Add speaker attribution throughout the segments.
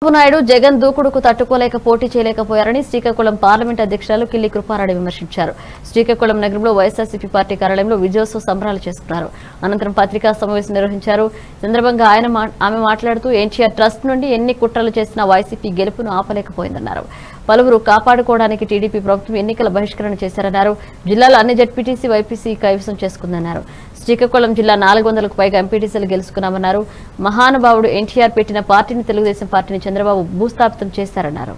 Speaker 1: నాయుడు జగన్ దూకుడుకు తట్టుకోలేక పోటీ చేయలేకపోయారని శ్రీకాకుళం పార్లమెంట్ అధ్యక్షురాలు కిల్లి కృపారాణి విమర్శించారు శ్రీకాకుళం నగరంలో వైఎస్ఆర్సీపీ పార్టీ కార్యాలయంలో విజయోత్సవ సంబరాలు చేసుకున్నారు అనంతరం పత్రికా సమావేశం నిర్వహించారు ఈ సందర్భంగా ఆయన మా- ఆమె మాట్లాడుతూ ఎన్టీఆర్ ట్రస్ట్ నుండి ఎన్ని కుట్రలు చేసినా వైసీపీ గెలుపును ఆపలేకపోయిందన్నారు పలువురు కాపాడుకోవడానికి టీడీపీ ప్రభుత్వం ఎన్నికల బహిష్కరణ చేశారన్నారు జిల్లాలో అన్ని జడ్పీటీసీ వైపీసీ కైవసం చేసుకుందన్నారు శ్రీకాకుళం జిల్లా నాలుగు వందలకు పైగా ఎంపీటీసీలు గెలుచుకున్నామన్నారు మహానుభావుడు ఎన్టీఆర్ పెట్టిన పార్టీని తెలుగుదేశం పార్టీని చంద్రబాబు భూస్థాపితం చేశారన్నారు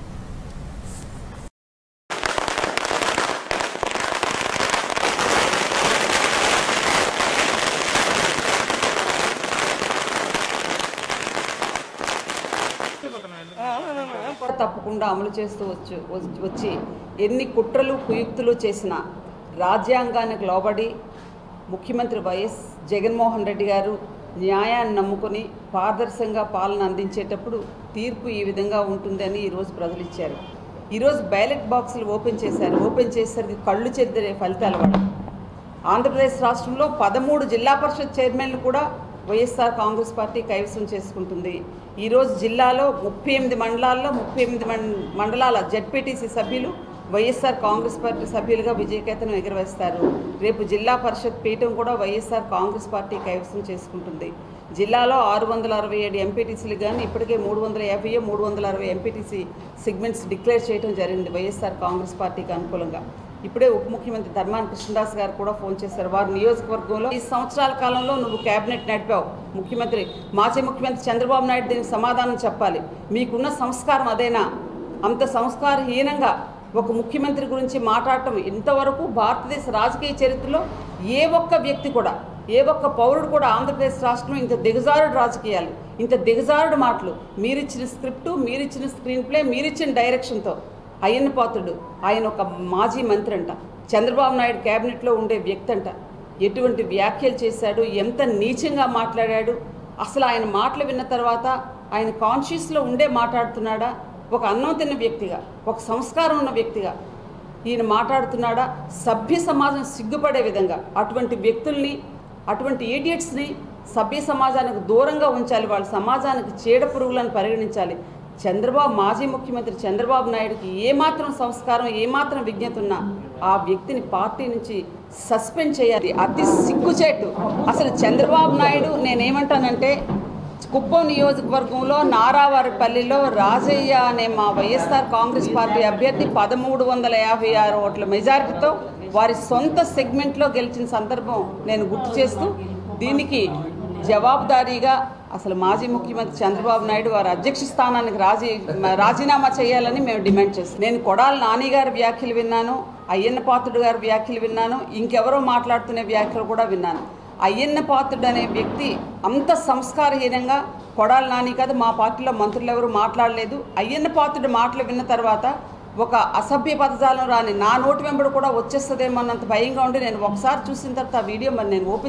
Speaker 2: తప్పకుండా అమలు చేస్తూ వచ్చు వచ్చి- వచ్చి ఎన్ని కుట్రలు కుయుక్తులు చేసినా రాజ్యాంగానికి లోబడి ముఖ్యమంత్రి వైఎస్ జగన్మోహన్ రెడ్డి గారు న్యాయాన్ని నమ్ముకొని పారదర్శకంగా పాలన అందించేటప్పుడు తీర్పు ఈ విధంగా ఉంటుందని ఈరోజు ప్రజలు ఇచ్చారు ఈరోజు బ్యాలెట్ బాక్సులు ఓపెన్ చేశారు ఓపెన్ చేసేసరికి కళ్ళు చెద్దరే ఫలితాలు పడ ఆంధ్రప్రదేశ్ రాష్ట్రంలో పదమూడు జిల్లా పరిషత్ చైర్మన్లు కూడా వైఎస్ఆర్ కాంగ్రెస్ పార్టీ కైవసం చేసుకుంటుంది ఈరోజు జిల్లాలో ముప్పై ఎనిమిది మండలాల్లో ముప్పై ఎనిమిది మం- మండలాల జడ్పీటీసీ సభ్యులు వైఎస్ఆర్ కాంగ్రెస్ పార్టీ సభ్యులుగా విజయకేతనం ఎగురవేస్తారు రేపు జిల్లా పరిషత్ పీఠం కూడా వైఎస్ఆర్ కాంగ్రెస్ పార్టీ కైవసం చేసుకుంటుంది జిల్లాలో ఆరు వందల అరవై ఏడు ఎంపీటీసీలు కానీ ఇప్పటికే మూడు వందల యాభై మూడు వందల అరవై ఎంపీటీసీ సిగ్మెంట్స్ డిక్లేర్ చేయడం జరిగింది వైఎస్ఆర్ కాంగ్రెస్ పార్టీకి అనుకూలంగా ఇప్పుడే ఉప ముఖ్యమంత్రి ధర్మాన కృష్ణదాస్ గారు కూడా ఫోన్ చేశారు వారి నియోజకవర్గంలో ఈ సంవత్సరాల కాలంలో నువ్వు కేబినెట్ నడిపావు ముఖ్యమంత్రి మాజీ ముఖ్యమంత్రి చంద్రబాబు నాయుడు దీనికి సమాధానం చెప్పాలి మీకున్న సంస్కారం అదేనా అంత సంస్కారహీనంగా ఒక ముఖ్యమంత్రి గురించి మాట్లాడటం ఇంతవరకు భారతదేశ రాజకీయ చరిత్రలో ఏ ఒక్క వ్యక్తి కూడా ఏ ఒక్క పౌరుడు కూడా ఆంధ్రప్రదేశ్ రాష్ట్రం ఇంత దిగజారుడు రాజకీయాలు ఇంత దిగజారుడు మాటలు మీరిచ్చిన స్క్రిప్టు మీరిచ్చిన స్క్రీన్ ప్లే మీరిచ్చిన డైరెక్షన్తో అయ్యన్న పాత్రుడు ఆయన ఒక మాజీ మంత్రి అంట చంద్రబాబు నాయుడు క్యాబినెట్లో ఉండే వ్యక్తి అంట ఎటువంటి వ్యాఖ్యలు చేశాడు ఎంత నీచంగా మాట్లాడాడు అసలు ఆయన మాటలు విన్న తర్వాత ఆయన కాన్షియస్లో ఉండే మాట్లాడుతున్నాడా ఒక అన్నం తిన్న వ్యక్తిగా ఒక సంస్కారం ఉన్న వ్యక్తిగా ఈయన మాట్లాడుతున్నాడా సభ్య సమాజం సిగ్గుపడే విధంగా అటువంటి వ్యక్తుల్ని అటువంటి ఈడియట్స్ని సభ్య సమాజానికి దూరంగా ఉంచాలి వాళ్ళ సమాజానికి చీడ పురుగులను పరిగణించాలి చంద్రబాబు మాజీ ముఖ్యమంత్రి చంద్రబాబు నాయుడుకి ఏమాత్రం సంస్కారం ఏమాత్రం విజ్ఞత ఉన్నా ఆ వ్యక్తిని పార్టీ నుంచి సస్పెండ్ చేయాలి అతి సిగ్గుచేటు అసలు చంద్రబాబు నాయుడు నేనేమంటానంటే కుప్పం నియోజకవర్గంలో నారావారిపల్లిలో రాజయ్య అనే మా వైఎస్ఆర్ కాంగ్రెస్ పార్టీ అభ్యర్థి పదమూడు వందల యాభై ఆరు ఓట్ల మెజారిటీతో వారి సొంత సెగ్మెంట్లో గెలిచిన సందర్భం నేను గుర్తు చేస్తూ దీనికి జవాబుదారీగా అసలు మాజీ ముఖ్యమంత్రి చంద్రబాబు నాయుడు వారి అధ్యక్ష స్థానానికి రాజీ రాజీనామా చేయాలని మేము డిమాండ్ చేస్తాం నేను కొడాల నాని గారి వ్యాఖ్యలు విన్నాను అయ్యన్న పాత్రుడు గారి వ్యాఖ్యలు విన్నాను ఇంకెవరో మాట్లాడుతున్న వ్యాఖ్యలు కూడా విన్నాను అయ్యన్న పాత్రుడు అనే వ్యక్తి అంత సంస్కారహీనంగా కొడాల నాని కాదు మా పార్టీలో మంత్రులు ఎవరు మాట్లాడలేదు అయ్యన్న పాత్రుడు మాటలు విన్న తర్వాత ఒక అసభ్య పదజాలం రాని నా నోటి వెంబడి కూడా వచ్చేస్తుందేమో అన్నంత భయంగా ఉండి నేను ఒకసారి చూసిన తర్వాత ఆ వీడియో మరి నేను ఓపెన్